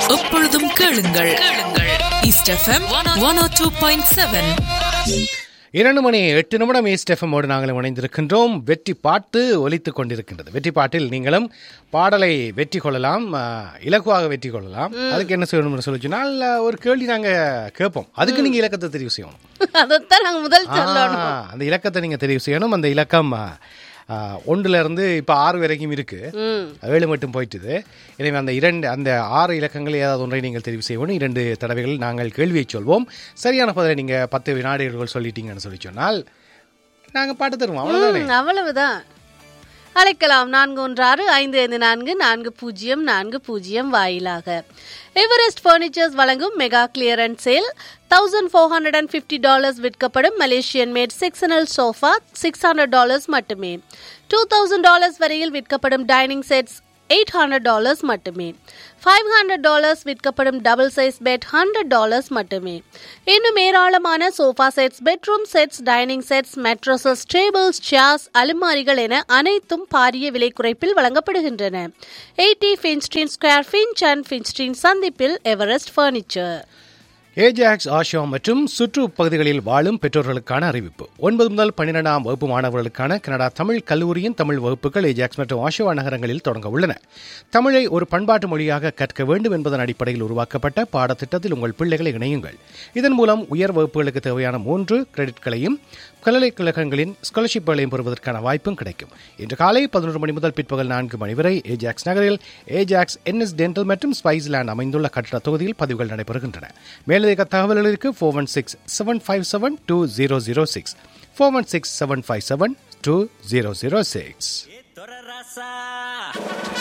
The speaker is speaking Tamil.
எப்பொழுதும் கேளுங்கள் கேளுங்கள் East FM one O two point seven இரண்டு மணி எட்டு நிமிடம் ஈஸ்ட் எஃப்எம்மோடு நாங்கள் இணைந்திருக்கின்றோம் வெற்றி பாட்டு ஒலித்துக் கொண்டிருக்கின்றது வெற்றி பாட்டில் நீங்களும் பாடலை வெற்றி கொள்ளலாம் அஹ், இலகுவாக வெற்றி கொள்ளலாம் அதுக்கு என்ன செய்யணும்னு சொல்லி சொன்னால் அஹ், ஒரு கேள்வி நாங்க கேட்போம் அதுக்கு நீங்க இலக்கத்தை தெரிவு செய்யணும் அதைத்தான் நாங்க முதல் சொல்லணும் ஆ, அந்த இலக்கத்தை நீங்க தெரிவு செய்யணும் அந்த இலக்கம் அஹ், அஹ், ஒன்றுல இருந்து இப்ப ஆறு வரைக்கும் இருக்கு ம். ஏழு மட்டும் போயிட்டுது எனவே அந்த இரண்டு அந்த ஆறு இலக்கங்கள் ஏதாவது ஒன்றை நீங்கள் தெரிவு செய்யணும் இரண்டு தடவைகள் நாங்கள் கேள்வியை சொல்வோம் சரியான பதிலை நீங்க பத்து வினாடிகள் சொல்லிட்டீங்கன்னு சொல்லி சொன்னால் நாங்க பாட்டு தருவோம் அவ்வளவுதானே ம், அவ்வளவுதான் அழைக்கலாம் நான்கு ஒன்று ஆறு ஐந்து ஐந்து நான்கு நான்கு பூஜ்ஜியம் நான்கு பூஜ்ஜியம் வாயிலாக எவரெஸ்ட் ஃபர்னிச்சர்ஸ் வழங்கும் mega clearance sale thousand four hundred and fifty dollars விற்கப்படும் Malaysian made sectional sofa six hundred dollars மட்டுமே டூ தௌசண்ட் டாலர்ஸ் வரையில் விற்கப்படும் dining sets eight hundred dollars மட்டுமே ஃபைவ் ஹண்ட்ரட் டாலர்ஸ் விற்கப்படும் double size bed hundred dollars மட்டுமே இன்னும் ஏராளமான sofa sets bedroom sets dining sets mattresses tables chairs அலுமாரிகள் என அனைத்தும் பாரிய விலை குறைப்பில் வழங்கப்படுகின்றன eighty Finchdene Square Finch and ஃபின்ஸ்டீன் சந்திப்பில் எவரெஸ்ட் ஃபர்னிச்சர் ஏஜாக்ஸ் ஆஷா மற்றும் சுற்று பகுதிகளில் வாழும் பெற்றோர்களுக்கான அறிவிப்பு ஒன்பது முதல் பன்னிரெண்டாம் வகுப்பு மாணவர்களுக்கான கனடா தமிழ் கல்லூரியின் தமிழ் வகுப்புகள் ஏஜாக்ஸ் மற்றும் ஆஷோவா நகரங்களில் தொடங்க உள்ளன தமிழை ஒரு பண்பாட்டு மொழியாக கற்க வேண்டும் என்பதன் அடிப்படையில் உருவாக்கப்பட்ட பாடத்திட்டத்தில் உங்கள் பிள்ளைகளை இணையுங்கள் இதன் மூலம் உயர் வகுப்புகளுக்கு தேவையான மூன்று கிரெடிட்களையும் பல்கலைக்கழகங்களின் ஸ்காலர்ஷிப்களையும் பெறுவதற்கான வாய்ப்பும் கிடைக்கும் இன்று காலை பதினொரு மணி முதல் பிற்பகல் நான்கு மணி வரை ஏஜாக்ஸ் நகரில் ஏஜாக்ஸ் என்எஸ் டென்டல் மற்றும் ஸ்பைஸ்லேண்ட் அமைந்துள்ள கட்டட தொகுதியில் பதிவுகள் நடைபெறுகின்றன மேலதிக தகவல்களுக்கு four one six seven five seven two zero zero six four one six seven five seven two zero zero six Torre Raza.